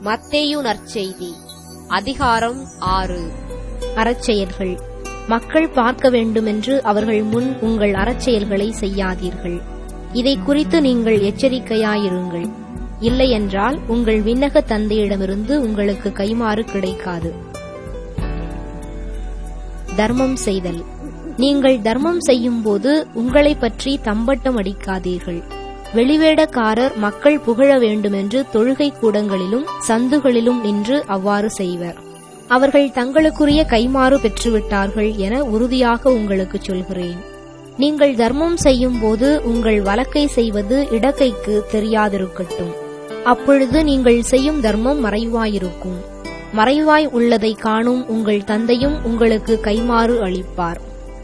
மத்தேயு நற்செய்தி அதிகாரம் ஆறு அறச்செயல்கள் மக்கள் பார்க்க வேண்டுமென்று அவர்கள் முன் உங்கள் அறச்செயல்களை செய்யாதீர்கள் இதை குறித்து நீங்கள் எச்சரிக்கையாயிருங்கள் இல்லையென்றால் உங்கள் விண்ணக தந்தையிடமிருந்து உங்களுக்கு கைமாறு கிடைக்காது தர்மம் செய்தல் நீங்கள் தர்மம் செய்யும்போது உங்களைப் பற்றி தம்பட்டம் அடிக்காதீர்கள் வெளிவேடக்காரர் மக்கள் புகழ வேண்டுமென்று தொழுகை கூடங்களிலும் சந்துகளிலும் நின்று அவ்வாறு செய்வர் அவர்கள் தங்களுக்குரிய கைமாறு பெற்றுவிட்டார்கள் என உறுதியாக உங்களுக்கு சொல்கிறேன் நீங்கள் தர்மம் செய்யும்போது உங்கள் வழக்கை செய்வது இடக்கைக்கு தெரியாதிருக்கட்டும் அப்பொழுது நீங்கள் செய்யும் தர்மம் மறைவாயிருக்கும் மறைவாய் உள்ளதை காணும் உங்கள் தந்தையும் உங்களுக்கு கைமாறு அளிப்பார்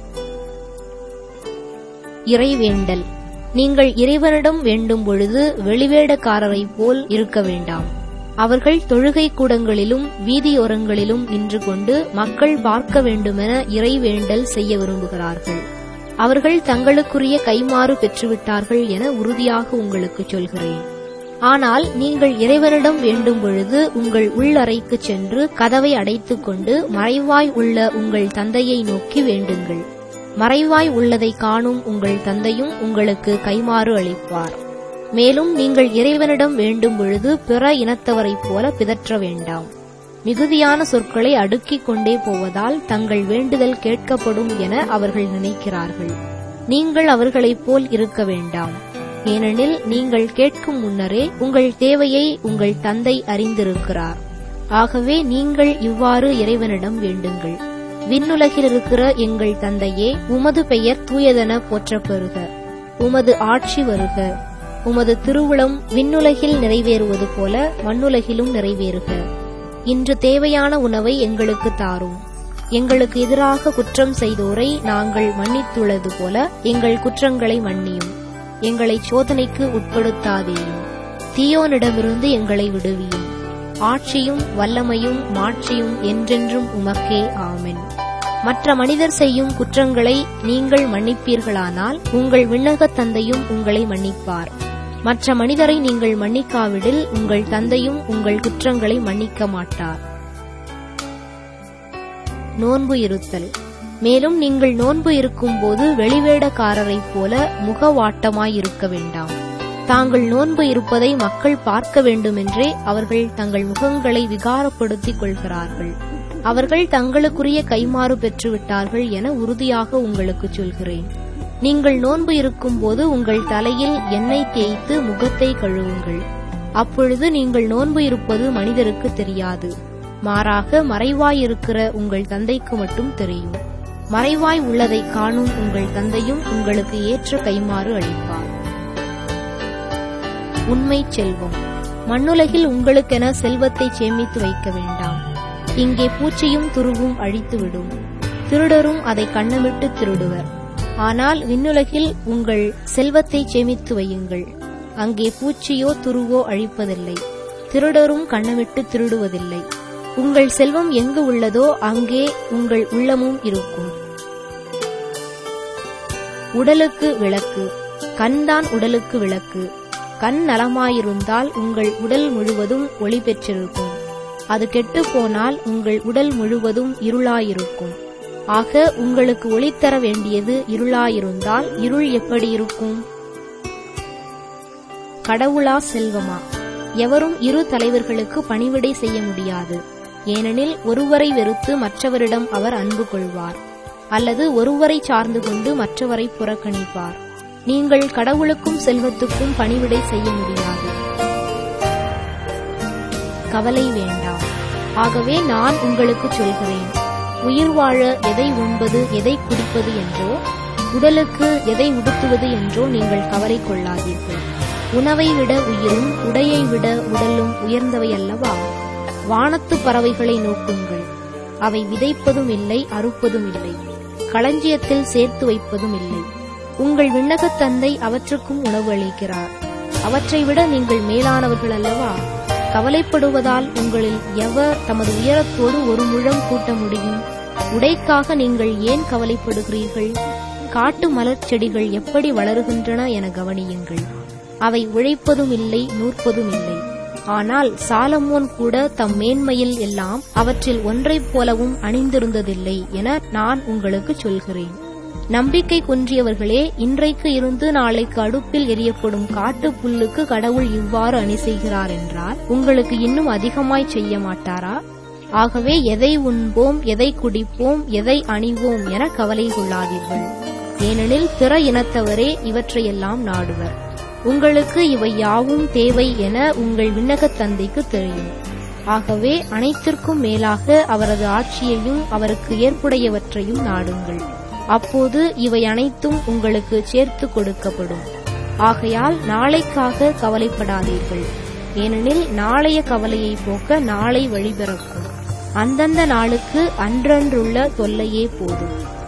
இறைவேண்டல் நீங்கள் இறைவனிடம் வேண்டும் பொழுது வெளிவேடக்காரரைப் போல் இருக்க வேண்டாம் அவர்கள் தொழுகை கூடங்களிலும் வீதியோரங்களிலும் நின்று கொண்டு மக்கள் பார்க்க வேண்டுமென இறைவேண்டல் செய்ய விரும்புகிறார்கள் அவர்கள் தங்களுக்குரிய கைமாறு பெற்றுவிட்டார்கள் என உறுதியாக உங்களுக்கு சொல்கிறேன் ஆனால் நீங்கள் இறைவனிடம் வேண்டும் பொழுது உங்கள் உள்ளறைக்கு சென்று கதவை அடைத்துக் கொண்டு மறைவாய் உள்ள உங்கள் தந்தையை நோக்கி வேண்டுங்கள் மறைவாய் உள்ளதை காணும் உங்கள் தந்தையும் உங்களுக்கு கைமாறு அளிப்பார் மேலும் நீங்கள் இறைவனிடம் வேண்டும் பொழுது பிற இனத்தவரைப் போல பிதற்ற வேண்டாம் மிகுதியான சொற்களை அடுக்கிக் கொண்டே போவதால் தங்கள் வேண்டுதல் கேட்கப்படும் என அவர்கள் நினைக்கிறார்கள் நீங்கள் அவர்களைப் போல் இருக்க வேண்டாம் ஏனெனில் நீங்கள் கேட்கும் முன்னரே உங்கள் தேவையை உங்கள் தந்தை அறிந்திருக்கிறார் ஆகவே நீங்கள் இவ்வாறு இறைவனிடம் வேண்டுங்கள் விண்ணுலகில் இருக்கிற எங்கள் தந்தையே உமது பெயர் தூயதென போற்றப் பெறுக உமது ஆட்சி வருக உமது திருவுளம் விண்ணுலகில் நிறைவேறுவது போல மண்ணுலகிலும் நிறைவேறுக இன்று தேவையான உணவை எங்களுக்கு தாரும் எங்களுக்கு எதிராக குற்றம் செய்தோரை நாங்கள் மன்னித்துள்ளது போல எங்கள் குற்றங்களை மன்னியும் எங்களை சோதனைக்கு உட்படுத்தாதேயும் தீயோனிடமிருந்து எங்களை விடுவியும் ஆட்சியும் வல்லமையும் மாட்சியும் என்றென்றும் உமக்கே ஆமென் மற்ற மனிதர் செய்யும் குற்றங்களை நீங்கள் மன்னிப்பீர்களானால் உங்கள் விண்ணகத் தந்தையும் உங்களை மன்னிப்பார் மற்ற மனிதரை நீங்கள் மன்னிக்காவிடில் உங்கள் தந்தையும் உங்கள் குற்றங்களை மன்னிக்க மாட்டார் நோன்பு இருத்தல் மேலும் நீங்கள் நோன்பு இருக்கும்போது வெளிவேடக்காரரைப் போல முகவாட்டமாயிருக்க வேண்டாம் தாங்கள் நோன்பு இருப்பதை மக்கள் பார்க்க வேண்டுமென்றே அவர்கள் தங்கள் முகங்களை விகாரப்படுத்திக் கொள்கிறார்கள் அவர்கள் தங்களுக்குரிய கைமாறு பெற்றுவிட்டார்கள் என உறுதியாக உங்களுக்கு சொல்கிறேன் நீங்கள் நோன்பு இருக்கும்போது உங்கள் தலையில் எண்ணெய் தேய்த்து முகத்தை கழுவுங்கள் அப்பொழுது நீங்கள் நோன்பு இருப்பது மனிதருக்கு தெரியாது மாறாக மறைவாயிருக்கிற உங்கள் தந்தைக்கு மட்டும் தெரியும் மறைவாய் உள்ளதை காணும் உங்கள் தந்தையும் உங்களுக்கு ஏற்ற கைமாறு அளிப்பார் உண்மை செல்வம் மண்ணுலகில் உங்களுக்கென செல்வத்தை சேமித்து வைக்க வேண்டாம் இங்கே பூச்சியும் துருவும் அழித்துவிடும் திருடரும் அதை கண்ணமிட்டு திருடுவர் ஆனால் விண்ணுலகில் உங்கள் செல்வத்தை சேமித்து வையுங்கள் அங்கே பூச்சியோ துருவோ அழிப்பதில்லை திருடரும் கண்ணமிட்டு திருடுவதில்லை உங்கள் செல்வம் எங்கு உள்ளதோ அங்கே உங்கள் உள்ளமும் இருக்கும் உடலுக்கு விளக்கு கண்தான் உடலுக்கு விளக்கு கண் நலமாயிருந்தால் உங்கள் உடல் முழுவதும் ஒளி பெற்றிருக்கும் அது கெட்டுப்போனால் உங்கள் உடல் முழுவதும் இருளாயிருக்கும் ஆக உங்களுக்கு ஒளித்தர வேண்டியது இருளாயிருந்தால் இருள் எப்படி இருக்கும் கடவுளா செல்வமா எவரும் இரு தலைவர்களுக்கு பணிவிடை செய்ய முடியாது ஏனெனில் ஒருவரை வெறுத்து மற்றவரிடம் அவர் அன்பு கொள்வார் அல்லது ஒருவரை சார்ந்து கொண்டு மற்றவரை புறக்கணிப்பார் நீங்கள் கடவுளுக்கும் செல்வத்துக்கும் பணிவிடை செய்ய முடியாது கவலை வேண்டாம் ஆகவே நான் உங்களுக்கு சொல்கிறேன் உயிர் வாழ எதை உண்பது எதை குடிப்பது என்றோ உடலுக்கு எதை உடுத்துவது என்றோ நீங்கள் கவலை கொள்ளாதீர்கள் உணவை விட உயிரும் உடையை விட உடலும் உயர்ந்தவை அல்லவா வானத்து பறவைகளை நோக்குங்கள் அவை விதைப்பதும் இல்லை அறுப்பதும் இல்லை களஞ்சியத்தில் சேர்த்து வைப்பதும் இல்லை உங்கள் விண்ணகத் தந்தை அவற்றுக்கும் உணவு அளிக்கிறார் அவற்றை விட நீங்கள் மேலானவர்கள் அல்லவா கவலைப்படுவதால் உங்களில் எவர் தமது உயரத்தோடு ஒரு முழம் கூட்ட முடியும் உடைக்காக நீங்கள் ஏன் கவலைப்படுகிறீர்கள் காட்டு மலர் செடிகள் எப்படி வளருகின்றன என கவனியுங்கள் அவை உழைப்பதும் இல்லை நூற்பதும் இல்லை ஆனால் சாலமோன் கூட தம் மேன்மையில் எல்லாம் அவற்றில் ஒன்றைப் போலவும் அணிந்திருந்ததில்லை என நான் உங்களுக்கு சொல்கிறேன் நம்பிக்கை குன்றியவர்களே இன்றைக்கு இருந்து நாளைக்கு அடுப்பில் எரியப்படும் காட்டு புல்லுக்கு கடவுள் இவ்வாறு அணி செய்கிறார் என்றால் உங்களுக்கு இன்னும் அதிகமாய் செய்ய மாட்டாரா ஆகவே எதை உண்போம் எதை குடிப்போம் எதை அணிவோம் என கவலை கொள்ளாதீர்கள் ஏனெனில் பிற இனத்தவரே இவற்றையெல்லாம் நாடுவர் உங்களுக்கு இவை யாவும் தேவை என உங்கள் விண்ணகத் தந்தைக்கு தெரியும் ஆகவே அனைத்திற்கும் மேலாக அவரது ஆட்சியையும் அவருக்கு ஏற்புடையவற்றையும் நாடுங்கள் அப்போது இவை அனைத்தும் உங்களுக்கு சேர்த்து கொடுக்கப்படும் ஆகையால் நாளைக்காக கவலைப்படாதீர்கள் ஏனெனில் நாளைய கவலையை போக்க நாளை வழிபிறக்கும் அந்தந்த நாளுக்கு அன்றன்றுள்ள தொல்லையே போதும்